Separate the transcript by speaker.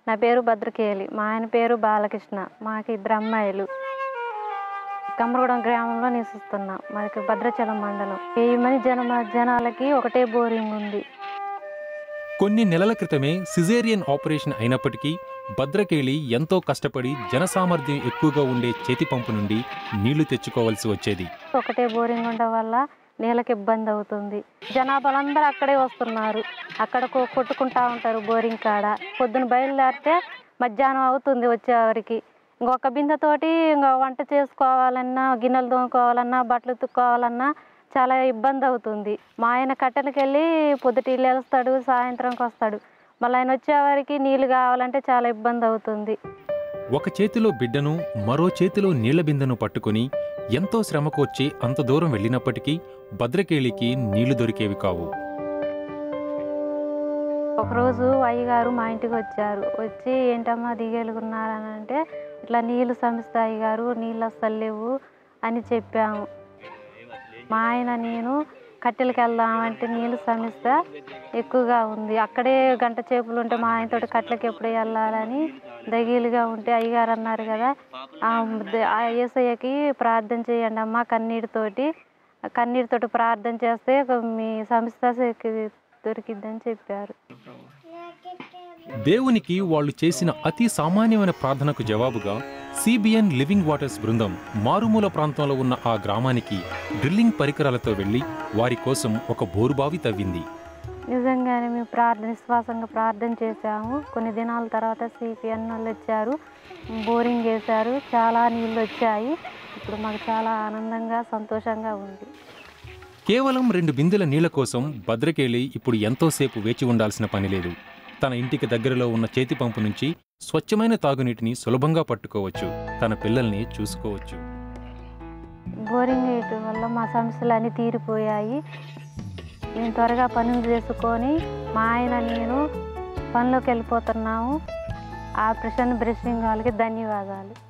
Speaker 1: నా పేరు భద్రకేలి మా ఆయన పేరు బాలకృష్ణ మాకు ఇద్దరు అమ్మాయిలు కమ్మరగూడెం గ్రామంలో నివసిస్తున్నాం మనకి భద్రాచలం మండలం వెయ్యి మంది జన జనాలకి ఒకటే బోరింగ్ ఉంది
Speaker 2: కొన్ని నెలల క్రితమే సిజేరియన్ ఆపరేషన్ అయినప్పటికీ భద్రకేళి ఎంతో కష్టపడి జనసామర్థ్యం ఎక్కువగా ఉండే చేతి పంపు నుండి నీళ్లు తెచ్చుకోవాల్సి వచ్చేది
Speaker 1: ఒకటే బోరింగ్ ఉండడం వల్ల నీళ్ళకి ఇబ్బంది అవుతుంది జనాభాలందరూ అక్కడే వస్తున్నారు అక్కడ కొ- కొట్టుకుంటా ఉంటారు బోరింగ్ కాడ పొద్దున బయలుదేరితే మధ్యాహ్నం అవుతుంది వచ్చేవరికి ఇంకొక బిందెతోటి ఇంకా వంట చేసుకోవాలన్నా గిన్నెలు తోముకోవాలన్నా బట్టలు ఉతుక్కోవాలన్నా చాలా ఇబ్బంది అవుతుంది మా ఆయన కట్టెలకు వెళ్ళి పొద్దుటీలు వెళ్తాడు సాయంత్రంకి వస్తాడు మళ్ళీ ఆయన వచ్చేవరికి నీళ్ళు కావాలంటే చాలా ఇబ్బంది అవుతుంది
Speaker 2: ఒక చేతిలో బిడ్డను మరో చేతిలో నీళ్ల బిందెను పట్టుకుని ఎంతో శ్రమకోర్చి అంత దూరం వెళ్ళినప్పటికీ భద్రకేళికి నీళ్లు దొరికేవి కావు
Speaker 1: ఒకరోజు అయ్యగారు మా ఇంటికి వచ్చారు వచ్చి ఏంటమ్మా దిగెలుగున్నారని అంటే ఇట్లా నీళ్ళు సంస్థ అయ్యగారు నీళ్ళు అస్సలు లేవు అని చెప్పాము మా ఆయన నేను కట్టెలకు వెళ్దామంటే నీళ్ళు సమస్య ఎక్కువగా ఉంది అక్కడే గంట చేపులు ఉంటే మా ఆయనతోటి కట్టెలకు ఎప్పుడు వెళ్ళాలని దగిలుగా ఉంటే అయ్యగారు అన్నారు కదా ఆ ద- ఆ యేసయ్యకి ప్రార్థన చేయండి అమ్మ కన్నీటితోటి కన్నీటితోటి ప్రార్థన చేస్తే మీ సంస్థ దొరికిద్దని చెప్పారు
Speaker 2: దేవునికి వాళ్ళు చేసిన అతి సామాన్యమైన ప్రార్థనకు జవాబుగా సిబిఎన్ లివింగ్ వాటర్స్ బృందం మారుమూల ప్రాంతంలో ఉన్న ఆ గ్రామానికి డ్రిల్లింగ్ పరికరాలతో వెళ్లి వారి కోసం ఒక బోరుబావి తవ్వింది
Speaker 1: నిజంగానే మేము ప్రార్థన విశ్వాసంగా ప్రార్థన చేశాము కొన్ని దినాల తర్వాత సిపిఎన్ వాళ్ళు వచ్చారు బోరింగ్ చేశారు చాలా నీళ్ళు వచ్చాయి ఇప్పుడు మాకు చాలా ఆనందంగా సంతోషంగా ఉంది
Speaker 2: కేవలం రెండు బిందెల నీళ్ల కోసం భద్రకేళి ఇప్పుడు ఎంతోసేపు వేచి ఉండాల్సిన పని లేదు తన ఇంటికి దగ్గరలో ఉన్న చేతి పంపు నుంచి స్వచ్ఛమైన తాగునీటిని సులభంగా పట్టుకోవచ్చు తన పిల్లల్ని చూసుకోవచ్చు
Speaker 1: బోరింగ్ వేయటం వల్ల మా సమస్యలు అన్నీ తీరిపోయాయి మేము త్వరగా పనులు చేసుకొని మా ఆయన నేను పనిలోకి వెళ్ళిపోతున్నాము ఆపరేషన్ బ్రెషింగ్ వాళ్ళకి ధన్యవాదాలు